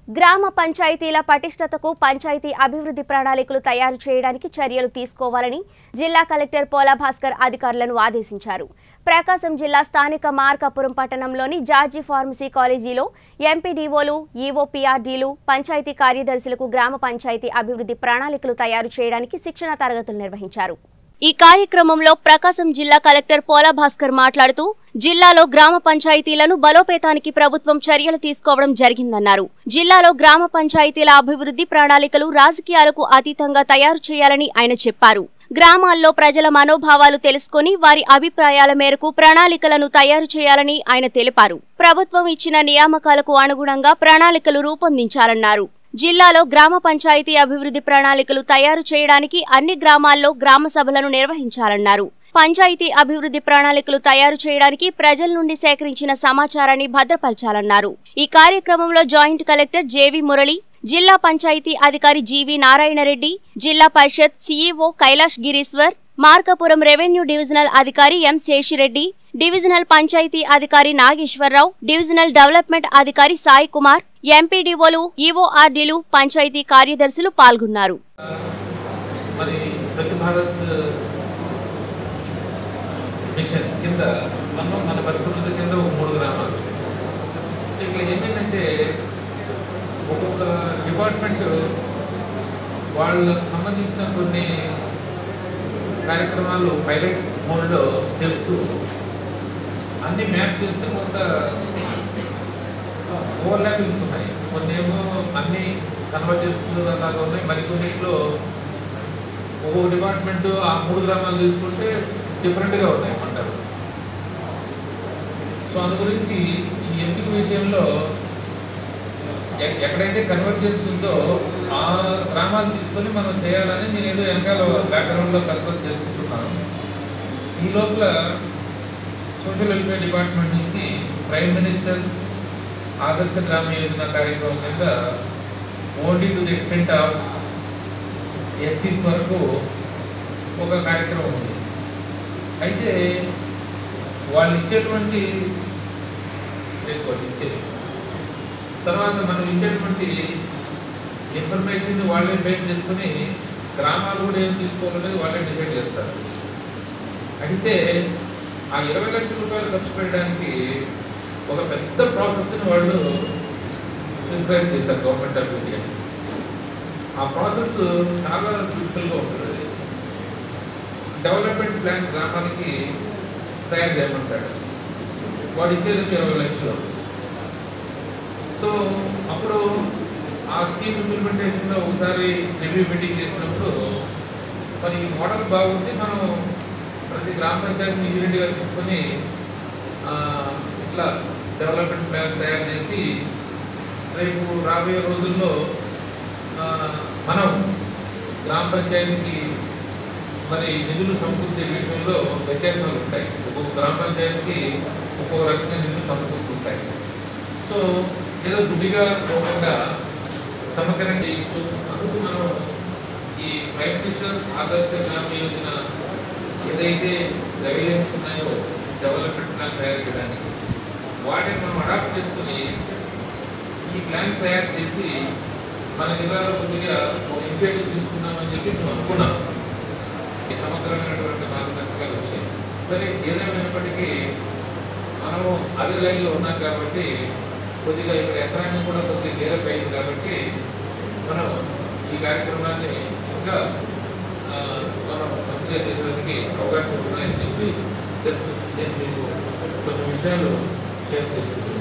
గ్రామ పంచాయతీల పటిష్టతకు పంచాయతీ అభివృద్ధి ప్రణాళికలు తయారు చేయడానికి చర్యలు తీసుకోవాలని జిల్లా కలెక్టర్ పోలా భాస్కర్ అధికారులను ఆదేశించారు ప్రకాశం జిల్లా స్థానిక మార్కాపురం పట్టణంలోని జార్జి ఫార్మసీ కాలేజీలో ఎంపీడీఓలు ఈఓపీఆర్డీలు పంచాయతీ కార్యదర్శులకు గ్రామ పంచాయతీ అభివృద్ధి ప్రణాళికలు తయారు చేయడానికి శిక్షణ తరగతులు నిర్వహించారు ఈ కార్యక్రమంలో ప్రకాశం జిల్లా కలెక్టర్ పోలా భాస్కర్ మాట్లాడుతూ జిల్లాలో గ్రామ పంచాయతీలను బలోపేతానికి ప్రభుత్వం చర్యలు తీసుకోవడం జరిగిందన్నారు జిల్లాలో గ్రామ పంచాయతీల అభివృద్ధి ప్రణాళికలు రాజకీయాలకు అతీతంగా తయారు చేయాలని ఆయన చెప్పారు గ్రామాల్లో ప్రజల మనోభావాలు తెలుసుకుని వారి అభిప్రాయాల మేరకు ప్రణాళికలను తయారు చేయాలని ఆయన తెలిపారు ప్రభుత్వం ఇచ్చిన నియామకాలకు అనుగుణంగా ప్రణాళికలు రూపొందించాలన్నారు జిల్లాలో గ్రామ పంచాయతీ అభివృద్ధి ప్రణాళికలు తయారు చేయడానికి అన్ని గ్రామాల్లో గ్రామ సభలను నిర్వహించాలన్నారు పంచాయతీ అభివృద్ధి ప్రణాళికలు తయారు చేయడానికి ప్రజల నుండి సేకరించిన సమాచారాన్ని భద్రపరచాలన్నారు ఈ కార్యక్రమంలో జాయింట్ కలెక్టర్ జేవి మురళి జిల్లా పంచాయతీ అధికారి G V Narayana Reddy Zilla Parishad CEO Kailash Gireeshwar Markapuram revenue divisional అధికారి ఎం శేషిరెడ్డి డివిజనల్ పంచాయతీ అధికారి నాగేశ్వరరావు డివిజనల్ డెవలప్మెంట్ అధికారి సాయి కుమార్ ఎంపీడీఓలు ఈఓఆర్డీలు పంచాయతీ కార్యదర్శులు పాల్గొన్నారు మరి ప్రతి భారత్ మిషన్ కింద మనం మన పరిశుభ్రత కింద ఒక మూడు గ్రామాలు సో ఇక్కడ ఏమైందంటే ఒక్కొక్క డిపార్ట్మెంట్ వాళ్ళకు సంబంధించిన కొన్ని కార్యక్రమాలు పైలట్ మోడ్లో చేస్తూ అన్ని మ్యాప్ చేస్తే కొంత ఓవర్లాపింగ్స్ ఉన్నాయి కొన్ని ఏమో అన్ని కన్వర్జెన్స్ లాగా ఉన్నాయి మరికొన్నిట్లో ఒక్కొక్క డిపార్ట్మెంట్ ఆ మూడు గ్రామాలు తీసుకుంటే డిఫరెంట్గా ఉన్నాయి అంటారు సో అందు గురించి ఈ ఎంపిక విషయంలో ఎ- ఎక్కడైతే కన్వర్జెన్స్ ఉందో ఆ గ్రామాలు తీసుకొని మనం చేయాలని నేను ఏదో వెనకాల బ్యాక్గ్రౌండ్లో కన్వర్ట్ చేసుకుంటున్నాను ఈ లోపల సోషల్ వెల్ఫేర్ డిపార్ట్మెంట్ నుంచి ప్రైమ్ మినిస్టర్ ఆదర్శ గ్రామ యోజన కార్యక్రమం కింద only to the extent of ఎస్సీస్ వరకు ఒక కార్యక్రమం ఉంది అయితే వాళ్ళు ఇచ్చేటువంటి చేసుకోండి ఇచ్చేది తర్వాత మనం ఇచ్చేటువంటి ఇన్ఫర్మేషన్ వాళ్ళే బేస్ చేసుకుని గ్రామాలు కూడా ఏం తీసుకోవాలనేది వాళ్ళే డిసైడ్ చేస్తారు అయితే ఆ ఇరవై లక్షల రూపాయలు ఖర్చు పెట్టడానికి ఒక పెద్ద ప్రాసెస్ని వాళ్ళు ప్రిస్క్రైబ్ చేశారు గవర్నమెంట్ ఆఫ్ ఇండియా ఆ ప్రాసెస్ చాలా సింపుల్గా ఉంటుంది డెవలప్మెంట్ ప్లాన్ గ్రామానికి తయారు చేయమంటాడు వాడు ఇచ్చేది వచ్చి ఇరవై లక్షలు సో అప్పుడు ఆ స్కీమ్ ఇంప్లిమెంటేషన్లో ఒకసారి రివ్యూ మీటింగ్ చేసినప్పుడు మరి ఈ మోడల్ బాగుంది మనం ప్రతి గ్రామ పంచాయతీని యూనిట్గా తీసుకొని ఆ, ఇట్లా డెవలప్మెంట్ ప్లాన్ తయారు చేసి రేపు రాబోయే రోజుల్లో ఆ, మనం గ్రామ పంచాయతీకి మరి నిధులు సమకూర్చే విషయంలో వ్యత్యాసాలు ఉంటాయి ఒక్కొక్క గ్రామ పంచాయతీకి ఒక్కొక్క రకంగా నిధులు సమకూర్చుంటాయి సో ఏదో గుడిగా పోకుండా సమగ్రంగా చేయొచ్చు అందుకు మనం ఈ ప్రైమ్ మినిస్టర్ ఆదర్శ గ్రామ యోజన ఏదైతే రెవెన్యూస్ ఉన్నాయో డెవలప్మెంట్ ప్లాన్ తయారు చేయడానికి వాటిని మనం అడాప్ట్ చేసుకుని ఈ ప్లాన్స్ తయారు చేసి మన జిల్లాలో కొద్దిగా ఒక ఇనిషియేటివ్ తీసుకుందామని చెప్పి మేము అనుకున్నాం ఈ సమగ్రమైనటువంటి మార్గదర్శకాలు వచ్చాయి సరే ఏదేమైనప్పటికీ మనము అదే లైన్లో ఉన్నాం కాబట్టి కొద్దిగా ఇక్కడ ఎకరాన్ని కూడా కొద్దిగా డెవలప్ అయింది కాబట్టి మనం ఈ కార్యక్రమాన్ని ఇంకా ఆ, మనం మంచిగా చేసేదానికి అవకాశం ఉన్నాయని చెప్పి జస్ట్ నేను మీకు కొన్ని విషయాలు షేర్ చేసుకుంటున్నాను